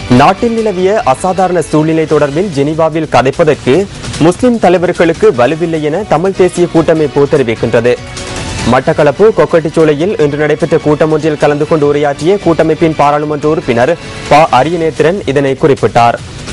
நாட்டில் நிலவிய அசாதாரண சூழ்நிலை தொடர்பில் ஜெனீவாவில் கதைப்பதற்கு முஸ்லிம் தலைவர்களுக்கு வலுவில்லை என தமிழ் தேசிய கூட்டமைப்பு தெரிவிக்கின்றது மட்டக்களப்பு கொக்கட்டிச்சோலையில் இன்று நடைபெற்ற கூட்டம் ஒன்றில் கலந்து கொண்டு உரையாற்றிய கூட்டமைப்பின் பாராளுமன்ற உறுப்பினர் ப அரியநேத்திரன் இதனை குறிப்பிட்டார்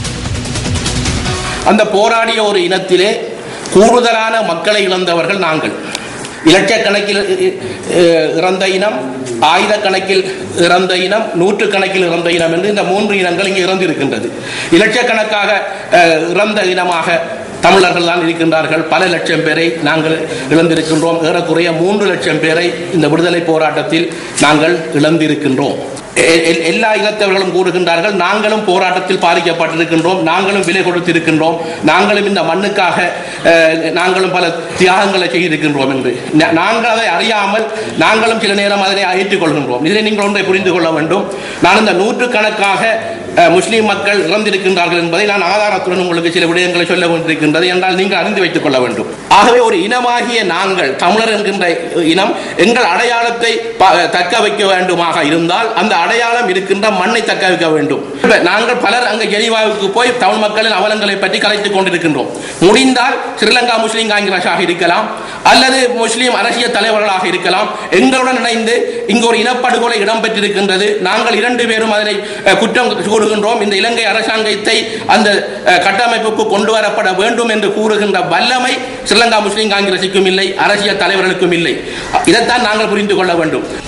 அந்த போராடிய ஒரு இனத்திலே கூடுதலான மக்களை இழந்தவர்கள் நாங்கள் இலட்சக்கணக்கில் இ- இ- இறந்த இனம் ஆயிரக்கணக்கில் இறந்த இனம் நூற்றுக்கணக்கில் இறந்த இனம் என்று இந்த மூன்று இனங்கள் இங்கே இறந்திருக்கின்றது இலட்சக்கணக்காக அஹ், இறந்த இனமாக தமிழர்கள் தான் இருக்கின்றார்கள் பல லட்சம் பேரை நாங்கள் இழந்திருக்கின்றோம் ஏறக்குறைய மூன்று லட்சம் பேரை இந்த விடுதலை போராட்டத்தில் நாங்கள் இழந்திருக்கின்றோம் எ- எ- எல்லா இனத்தவர்களும் கூறுகின்றார்கள் நாங்களும் போராட்டத்தில் பாதிக்கப்பட்டிருக்கின்றோம் நாங்களும் விலை கொடுத்திருக்கின்றோம் நாங்களும் இந்த மண்ணுக்காக அஹ், நாங்களும் பல தியாகங்களை செய்திருக்கின்றோம் என்று நா- நாங்கள் அதை அறியாமல் நாங்களும் சில நேரம் அதனை ஏற்றுக்கொள்கின்றோம் இதை நீங்கள் ஒன்றை புரிந்து கொள்ள வேண்டும் நான் இந்த நூற்றுக்கணக்காக அஹ், முஸ்லிம் மக்கள் இறந்திருக்கின்றார்கள் என்பதை நான் ஆதாரத்துடன் உங்களுக்கு சில விடயங்களை சொல்ல கொண்டிருக்கின்றது என்றால் நீங்கள் அறிந்து வைத்துக் கொள்ள வேண்டும் ஆகவே ஒரு இனமாகிய நாங்கள் தமிழர் என்கின்ற இனம் எங்கள் அடையாளத்தை ப- தக்க வைக்க வேண்டுமாக இருந்தால் அந்த அடையாளம் இருக்கின்ற மண்ணை தக்க வைக்க வேண்டும் இப்ப நாங்கள் பலர் அங்கு ஜெனீவாவுக்கு போய் தமிழ் மக்களின் அவலங்களை பற்றி கலைத்துக் கொண்டிருக்கின்றோம் முடிந்தால் ஸ்ரீலங்கா முஸ்லீம் காங்கிரஸாக இருக்கலாம் அல்லது முஸ்லீம் அரசியல் தலைவர்களாக இருக்கலாம் எங்களுடன் இணைந்து இங்கு ஒரு இனப்படுகொலை இடம்பெற்றிருக்கின்றது நாங்கள் இரண்டு பேரும் அதனை அஹ், குற்றம் கூறுகின்றோம் இந்த இலங்கை அரசாங்கத்தை அந்த அஹ், கட்டமைப்புக்கு கொண்டு வரப்பட வேண்டும் என்று கூறுகின்ற வல்லமை ஸ்ரீலங்கா முஸ்லீம் காங்கிரசுக்கும் இல்லை அரசியல் தலைவர்களுக்கும் இல்லை இதைத்தான் நாங்கள் புரிந்து கொள்ள வேண்டும்